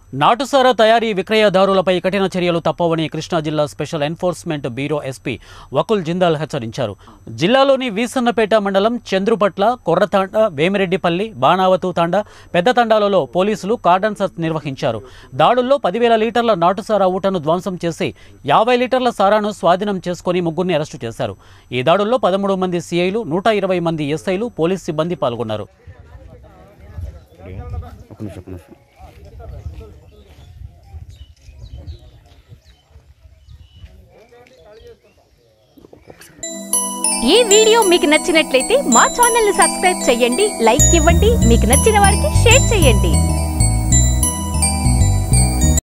నాటుసారా తయారీ విక్రయదారులపై కఠిన చర్యలు తప్పవని కృష్ణా జిల్లా special enforcement bureau SP Vakul Jindal హెచ్చరించారు జిల్లాలోని వీసన్నపేట మండలం చంద్రుపట్ల కొర్రతాండ వేమిరెడ్డిపల్లి బాణావతు తాండ పెద్ద తండాలలో పోలీసులు కార్డన్ సర్చ్ నిర్వహించారు దాడుల్లో పదివేల లీటర్ల నాటుసారా ఊటను ధ్వంసం చేసి యాభై లీటర్ల సారాను స్వాధీనం చేసుకుని ముగ్గురిని అరెస్టు చేశారు ఈ దాడుల్లో పదమూడు మంది సిఐలు నూట ఇరవై మంది ఎస్ఐలు పోలీస్ సిబ్బంది పాల్గొన్నారు ఒక నిమిషం ఒక నిమిషం ఈ వీడియో మీకు నచ్చినట్లయితే మా ఛానల్ ని సబ్స్క్రైబ్ చేయండి లైక్ ఇవ్వండి మీకు నచ్చిన వారికి షేర్ చేయండి